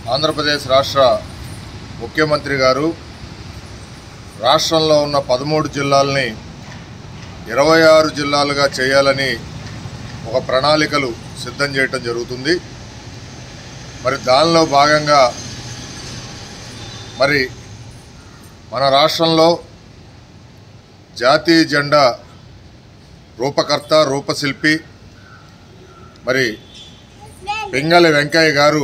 ఆంధ్రప్రదేశ్ రాష్ట్ర ముఖ్యమంత్రి గారు రాష్ట్రంలో ఉన్న పదమూడు జిల్లాలని ఇరవై ఆరు జిల్లాలుగా చేయాలని ఒక ప్రణాళికలు సిద్ధం చేయటం జరుగుతుంది మరి దానిలో భాగంగా మరి మన రాష్ట్రంలో జాతీయ జెండా రూపకర్త రూపశిల్పి మరి పింగళి వెంకయ్య గారు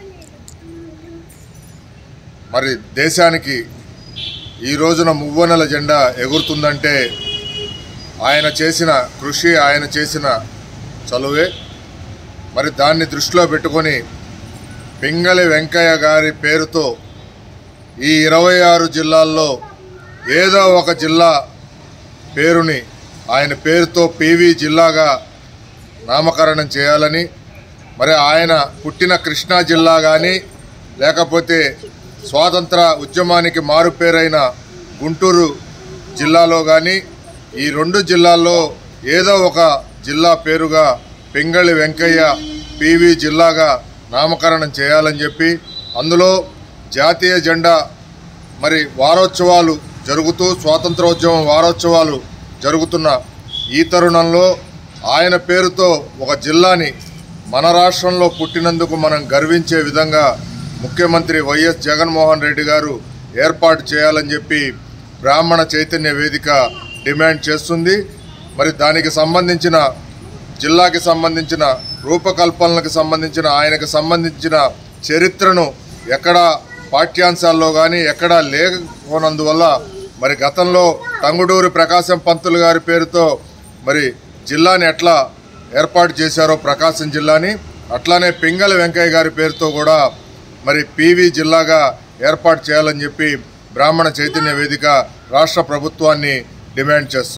మరి దేశానికి ఈ రోజున మువ్వనెల జెండా ఎగురుతుందంటే ఆయన చేసిన కృషి ఆయన చేసిన చలువే మరి దాన్ని దృష్టిలో పెట్టుకొని పింగళి వెంకయ్య గారి పేరుతో ఈ ఇరవై ఆరు జిల్లాల్లో ఏదో ఒక జిల్లా పేరుని ఆయన పేరుతో పివి జిల్లాగా నామకరణం చేయాలని మరి ఆయన పుట్టిన కృష్ణా జిల్లా కానీ లేకపోతే స్వాతంత్ర ఉద్యమానికి మారుపేరైన గుంటూరు జిల్లాలో కానీ ఈ రెండు జిల్లాల్లో ఏదో ఒక జిల్లా పేరుగా పింగళి వెంకయ్య పివి జిల్లాగా నామకరణం చేయాలని చెప్పి అందులో జాతీయ జెండా మరి వారోత్సవాలు జరుగుతూ స్వాతంత్రోద్యమం వారోత్సవాలు జరుగుతున్న ఈ తరుణంలో ఆయన పేరుతో ఒక జిల్లాని మన రాష్ట్రంలో పుట్టినందుకు మనం గర్వించే విధంగా ముఖ్యమంత్రి వైఎస్ జగన్మోహన్ రెడ్డి గారు ఏర్పాటు చేయాలని చెప్పి బ్రాహ్మణ చైతన్య వేదిక డిమాండ్ చేస్తుంది మరి దానికి సంబంధించిన జిల్లాకి సంబంధించిన రూపకల్పనలకు సంబంధించిన ఆయనకు సంబంధించిన చరిత్రను ఎక్కడ పాఠ్యాంశాల్లో కానీ ఎక్కడా లేకపోనందువల్ల మరి గతంలో టంగుడూరి ప్రకాశం పంతులు గారి పేరుతో మరి జిల్లాని ఎట్లా ఏర్పాటు చేశారో ప్రకాశం జిల్లాని అట్లానే పింగళి వెంకయ్య గారి పేరుతో కూడా మరి పివి జిల్లాగా ఏర్పాటు చేయాలని చెప్పి బ్రాహ్మణ చైతన్య వేదిక రాష్ట్ర ప్రభుత్వాన్ని డిమాండ్ చేస్తుంది